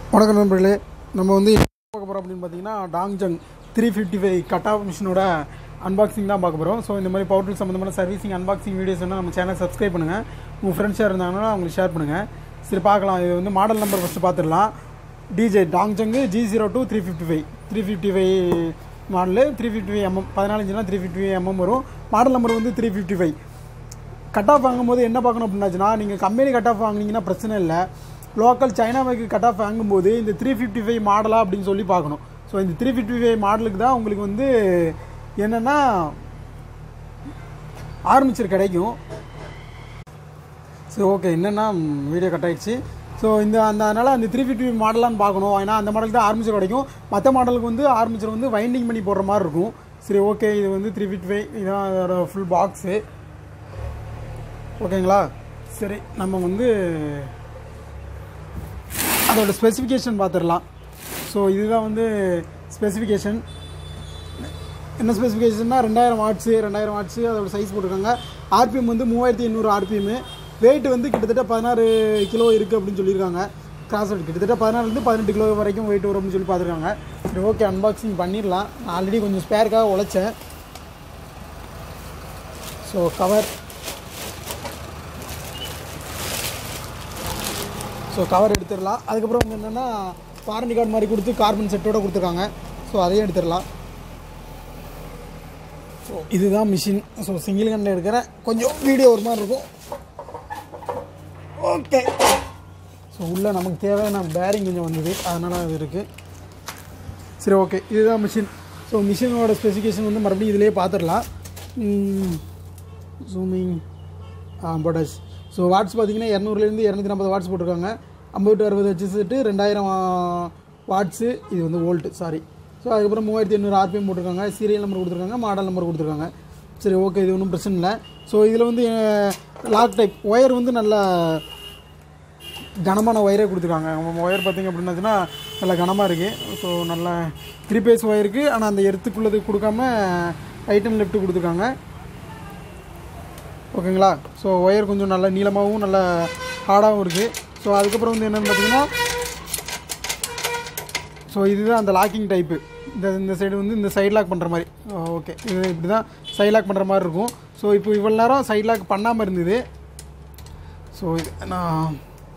வணக்கம் நண்பர்களே நம்ம வந்து என்ன பார்க்க போகிறோம் அப்படின்னு பார்த்தீங்கன்னா Dongcheng three fifty five cut off மிஷினோட அன்பாக்சிங் தான் பார்க்க போகிறோம் ஸோ இந்த மாதிரி பவர் டூல் சம்மந்தமான சர்வீசிங் அன்பாக்சிங் வீடியோஸ் வந்து நம்ம சேனல் சப்ஸ்கிரைப் பண்ணுங்கள் உங்கள் ஃப்ரெண்ட்ஸாக இருந்தாங்கன்னா அவங்களுக்கு ஷேர் பண்ணுங்கள் சரி பார்க்கலாம் இது வந்து மாடல் நம்பர் ஃபஸ்ட்டு பார்த்துடலாம் DJ Dongcheng G zero two three fifty five three fifty five model three fifty five mm பதினாலு இன்ச்சுனா த்ரீ ஃபிஃப்டி ஃபைவ் எம்எம் வரும் மாடல் நம்பர் வந்து three fifty five cut off வாங்கும்போது என்ன பார்க்கணும் அப்படின்னாச்சுன்னா நீங்கள் கம்பெனி கட் ஆஃப் வாங்குனீங்கன்னா பிரச்சனை இல்லை லோக்கல் சைனாவுக்கு கட் ஆஃப் வாங்கும்போது இந்த த்ரீ ஃபிஃப்டி ஃபைவ் மாடலா அப்படின்னு சொல்லி பார்க்கணும் ஸோ இந்த த்ரீ ஃபிஃப்டி ஃபைவ் மாடலுக்கு தான் உங்களுக்கு வந்து என்னென்னா ஆர்மிச்சர் கிடைக்கும் சரி ஓகே என்னென்னா வீடியோ கட் ஆயிடுச்சு ஸோ இந்த அந்த அதனால் அந்த த்ரீ ஃபிஃப்டி மாடலான்னு பார்க்கணும் ஏன்னா அந்த மாடலுக்கு தான் ஆர்மிச்சர் கிடைக்கும் மற்ற மாடலுக்கு வந்து ஆர்மிச்சர் வந்து வைண்டிங் பண்ணி போடுற மாதிரி இருக்கும் சரி ஓகே இது வந்து த்ரீ ஃபிஃப்டி ஃபைவ் இதுதான் அதோட ஃபுல் பாக்ஸு ஓகேங்களா சரி நம்ம வந்து அதோட ஸ்பெசிஃபிகேஷன் பார்த்துடலாம் ஸோ இதுதான் வந்து ஸ்பெசிஃபிகேஷன் என்ன ஸ்பெசிஃபிகேஷன்னா ரெண்டாயிரம் வாட்ஸு ரெண்டாயிரம் வாட்ஸு அதோட சைஸ் போட்டிருக்காங்க ஆர்பிஎம் வந்து மூவாயிரத்தி எண்ணூறு ஆர்பிஎம்மு வெயிட் வந்து கிட்டத்தட்ட பதினாறு கிலோ இருக்குது அப்படின்னு சொல்லியிருக்காங்க கிராஸ் வெயிட் கிட்டத்தட்ட பதினாறுலேருந்து பதினெட்டு கிலோ வரைக்கும் வெயிட் வரும் அப்படின்னு சொல்லி பார்த்துருக்காங்க சரி ஓகே அன்பாக்சிங் பண்ணிடலாம் நான் ஆல்ரெடி கொஞ்சம் ஸ்பேருக்காக உழைச்சேன் ஸோ கவர் ஸோ கவர் எடுத்துடலாம் அதுக்கப்புறம் வந்து என்னென்னா வாரண்டி கார்டு மாதிரி கொடுத்து கார்பன் செட்டோட கொடுத்துருக்காங்க ஸோ அதையும் எடுத்துடலாம் ஸோ இதுதான் மிஷின் ஸோ சிங்கிள் கண்ணில் எடுக்கிற கொஞ்சம் வீடியோ ஒரு மாதிரி இருக்கும் ஓகே ஸோ உள்ளே நமக்கு தேவையான பேரிங் கொஞ்சம் வந்தது அதனால் அது இருக்குது சரி ஓகே இதுதான் மிஷின் ஸோ மிஷினோட ஸ்பெசிஃபிகேஷன் வந்து மறுபடியும் இதிலே பார்த்துடலாம் ஜூமிங் போட்டாச்சு ஸோ வாட்ஸ் பார்த்தீங்கன்னா இரநூறுலேருந்து இரநூத்தி நாற்பது வாட்ஸ் போட்டிருக்காங்க ஐம்பது டு அறுபது ஹெச் செட்டு ரெண்டாயிரம் வாட்ஸு இது வந்து வோல்ட்டு சாரி ஸோ அதுக்கப்புறம் மூவாயிரத்தி எண்ணூறு ஆர்பிஎம் போட்டிருக்காங்க சீரியல் நம்பர் கொடுத்துருக்காங்க மாடல் நம்பர் கொடுத்துருக்காங்க சரி ஓகே இது ஒன்றும் பிரச்சனை இல்லை ஸோ இதில் வந்து லாக் டைப் ஒயர் வந்து நல்லா கனமான ஒயரே கொடுத்துருக்காங்க ஒயர் பார்த்திங்க அப்படின்னாச்சுன்னா நல்லா கனமாக இருக்குது ஸோ நல்ல த்ரீ பேஸ் ஒயருக்கு ஆனால் அந்த எர்த்துக்குள்ளது கொடுக்காம ரைட் அண்ட் லெஃப்ட் கொடுத்துருக்காங்க ஓகேங்களா ஸோ ஒயர் கொஞ்சம் நல்லா நீளமாகவும் நல்ல ஹார்டாகவும் இருக்குது ஸோ அதுக்கப்புறம் வந்து என்னென்னு பார்த்தீங்கன்னா ஸோ இதுதான் அந்த லாக்கிங் டைப்பு இந்த இந்த சைடு வந்து இந்த சைட் லாக் பண்ணுற மாதிரி ஓகே இது இப்படி தான் சைட் லாக் பண்ணுற மாதிரி இருக்கும் ஸோ இப்போ இவ்வளோ நேரம் சைட் லாக் பண்ணாமல் இருந்தது ஸோ இது நான்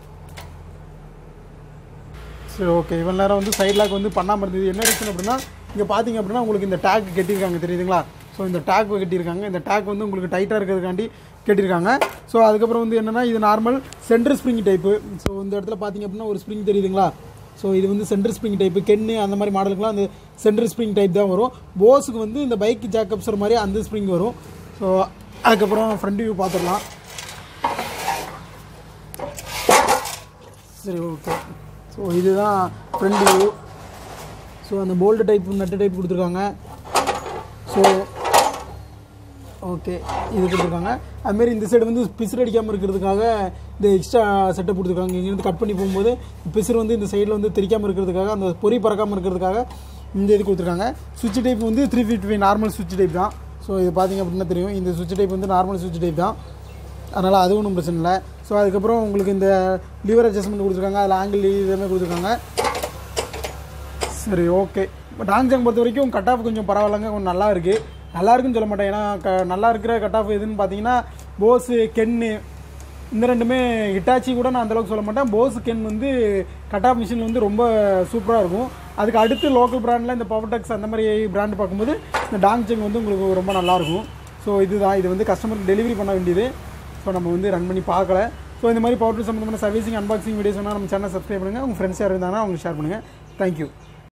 சரி ஓகே இவ்வளோ நேரம் வந்து சைட் லாக் வந்து பண்ணாமல் இருந்தது என்ன ரீசன் அப்படின்னா இங்கே பார்த்தீங்க அப்படின்னா உங்களுக்கு இந்த டேக் கட்டியிருக்காங்க தெரியுதுங்களா ஸோ இந்த டேக் கட்டியிருக்காங்க இந்த டேக் வந்து உங்களுக்கு டைட்டாக இருக்கிறதுக்காண்டி கட்டியிருக்காங்க ஸோ அதுக்கப்புறம் வந்து என்னென்னா இது normal centre spring type so இந்த இடத்துல பார்த்தீங்க அப்படின்னா ஒரு ஸ்ப்ரிங் தெரியுதுங்களா ஸோ இது வந்து சென்டர் ஸ்ப்ரிங் டைப்பு கென்னு அந்த மாதிரி மாடலுக்குலாம் அந்த சென்டர் ஸ்ப்ரிங் டைப் தான் வரும் போஸுக்கு வந்து இந்த பைக் ஜாக்கப்ஸர் மாதிரி அந்த ஸ்ப்ரிங் வரும் ஸோ அதுக்கப்புறம் ஃப்ரண்ட் வியூ பார்த்துடலாம் சரி ஓகே ஸோ இதுதான் ஃப்ரண்ட் வியூ ஸோ அந்த போல்டு டைப் நட்டு டைப் கொடுத்துருக்காங்க ஸோ ஓகே இது கொடுத்துருக்காங்க அதுமாரி இந்த சைடு வந்து பிசுறு அடிக்காமல் இருக்கிறதுக்காக இந்த எக்ஸ்ட்ரா செட்டப் கொடுத்துருக்காங்க இங்கேருந்து கட் பண்ணி போகும்போது பிசுறு வந்து இந்த சைடில் வந்து தெரிக்காமல் இருக்கிறதுக்காக அந்த பொறி பறக்காமல் இருக்கிறதுக்காக இந்த இது கொடுத்துருக்காங்க சுவிட்ச் டைப் வந்து த்ரீ ஃபிஃப்டி ஃபைவ் நார்மல் சுவிட்ச் டைப் தான் ஸோ இது பார்த்திங்க அப்படின்னா தெரியும் இந்த சுவிட்ச் டைப் வந்து நார்மல் சுவிட்ச் டைப் தான் அதனால் அது ஒன்றும் பிரச்சனை இல்லை ஸோ அதுக்கப்புறம் உங்களுக்கு இந்த லிவர் அட்ஜஸ்ட்மெண்ட் கொடுத்துருக்காங்க அதில் ஆங்கிள் இதெல்லாம் கொடுத்துருக்காங்க சரி ஓகே பட் ஆங்ஜாங் பொறுத்த வரைக்கும் கட் ஆஃப் கொஞ்சம் பரவாயில்லைங்க கொஞ்சம் நல்லா இருக்குது நல்லா இருக்குன்னு சொல்ல மாட்டேன் ஏன்னா க நல்லா இருக்கிற கட் ஆஃப் எதுன்னு பார்த்தீங்கன்னா போஸு கென்னு இந்த ரெண்டுமே ஹிட்டாச்சி கூட நான் அந்தளவுக்கு சொல்ல மாட்டேன் போஸ் கென் வந்து கட் ஆஃப் மிஷின் வந்து ரொம்ப சூப்பராக இருக்கும் அதுக்கு அடுத்து லோக்கல் பிராண்டில் இந்த பவர்டெக்ஸ் அந்த மாதிரி பிராண்ட் பார்க்கும்போது இந்த டாங்ஜங் வந்து உங்களுக்கு ரொம்ப நல்லாயிருக்கும் ஸோ இதுதான் இது வந்து கஸ்டமருக்கு டெலிவரி பண்ண வேண்டியது ஸோ நம்ம வந்து ரன் பண்ணி பார்க்கல ஸோ இந்த மாதிரி பவர் சம்மந்தமான சர்வீசிங் அன்பாக்சிங் வீடியோஸ் வேணால் நம்ம சேனல் சப்ஸ்கிரைப் பண்ணுங்கள் உங்கள் ஃப்ரெண்ட்ஸ் யார் இருந்தாங்கன்னா அவங்க ஷேர் பண்ணுங்கள் தேங்க்யூ